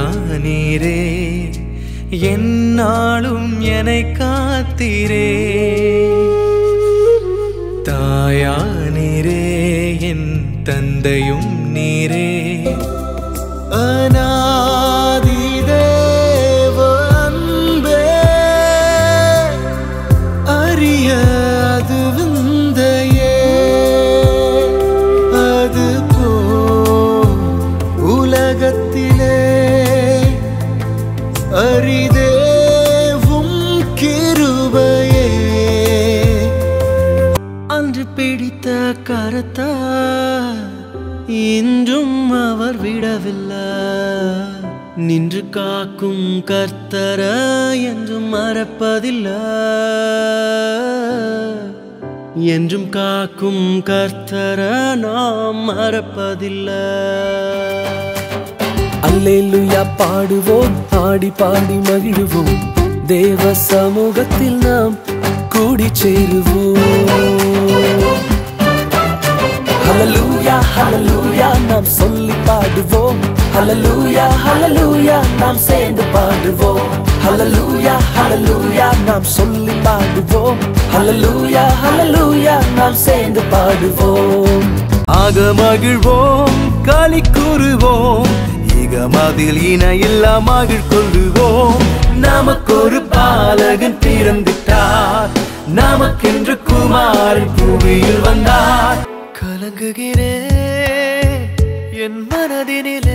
தாயானீரே என்னாலும் என்னை காத்தீரே தாயானீரே என் தந்தையும் நீரே அநாதி தேவ அன்பே அறிய அது விந்தையே அது போ உலகத்திலே அரிதேவும் கிருபையே அன்று பிடித்த கரத்தா இன்றும் அவர் விடவில்லை நின்று காக்கும் கர்த்தர என்றும் மறப்பதில்லை என்றும் காக்கும் கர்த்தர நாம் மறப்பதில்லை அல்லேலுயா பாடுவோம் ஆடி பாடி மகிழுவோம் தேவ சமூகத்தில் நாம் கூடி சேருவோம் ஹalleluya ஹalleluya நாம் சொல்லி பாடுவோம் ஹalleluya ஹalleluya நாம் சேர்ந்து பாடுவோம் ஹalleluya ஹalleluya நாம் சொல்லி பாடுவோம் ஹalleluya ஹalleluya நாம் சேர்ந்து பாடுவோம் ஆக மகிழ்வோம் களி கூறுவோம் இகமதில் இணையில்லா மகிழ் கொள்ளுவோம் நமக்கொரு பாலகன் பிறந்திட்டார் நமக்கென்று குமாரன் பூமியில் வந்தார் கலங்குகிறே என் மனதினிலே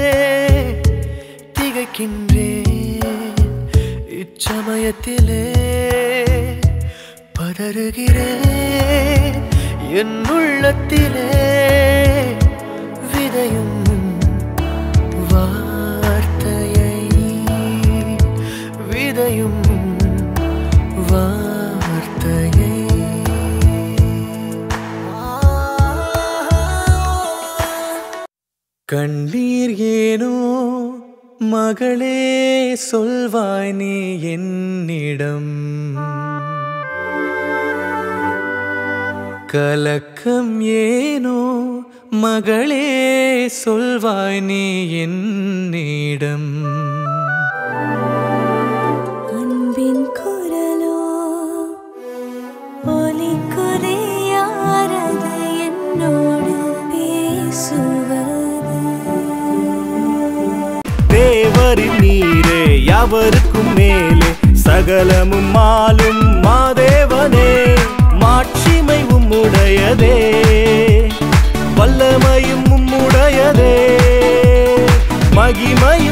திகைக்கின்றேன் இச்சமயத்திலே பதறுகிறேன் என் உள்ளத்திலே விதையும் வார்த்தையை விதையும் வார்த்தையை கண்ணீர் ஏனோ மகளே சொல்வாய் நீ என்னிடம் கலக்கம் ஏனோ மகளே சொல்வாய் நீ என்னிடம் அன்பின் குரலோ ஒலி குறையாரது என்னோடு பேசுவது தேவரின் நீரே யாவருக்கும் மேலே சகலமும் மாலும் மாதேவனே மாட்சிமை உம்முடையதே வல்லமையும் உம்முடையதே மகிமையும்